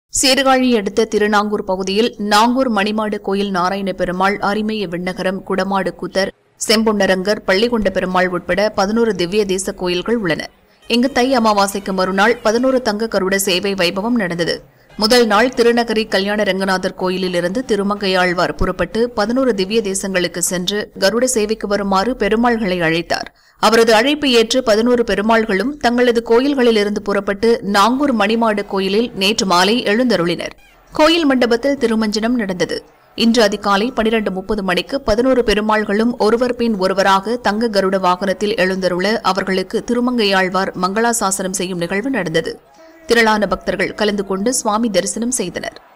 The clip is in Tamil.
சீர்காழி அடுத்த திருநாங்கூர் பகுதியில் நாங்கூர் மணிமாடு கோயில் நாராயண பெருமாள் அரிமேய விண்ணகரம் குடமாடு கூத்தர் செம்பொன்னரங்கர் பள்ளிகொண்ட பெருமாள் உட்பட பதினோரு திவ்ய தேச கோயில்கள் உள்ளன இங்கு தை அமாவாசைக்கு மறுநாள் பதினோரு தங்க கருட சேவை வைபவம் நடந்தது முதல் நாள் திருநகரி கல்யாண ரங்கநாதர் கோயிலிலிருந்து திருமங்கையாழ்வார் புறப்பட்டு பதினோரு திவ்ய தேசங்களுக்கு சென்று கருட சேவைக்கு வருமாறு பெருமாள்களை அழைத்தார் அவரது அழைப்பு ஏற்று பதினோரு பெருமாள்களும் தங்களது கோயில்களிலிருந்து புறப்பட்டு நாங்கூர் மணிமாடு கோயிலில் நேற்று மாலை எழுந்தருளினர் கோயில் மண்டபத்தில் திருமஞ்சனம் நடந்தது இன்று அதிகாலை பனிரண்டு முப்பது மணிக்கு பதினோரு பெருமாள்களும் ஒருவர் பின் ஒருவராக தங்க கருட வாகனத்தில் எழுந்தருள அவர்களுக்கு திருமங்கையாழ்வார் மங்களாசாசனம் செய்யும் நிகழ்வு நடந்தது திரளான பக்தர்கள் கலந்து கொண்டு சுவாமி தரிசனம் செய்தனர்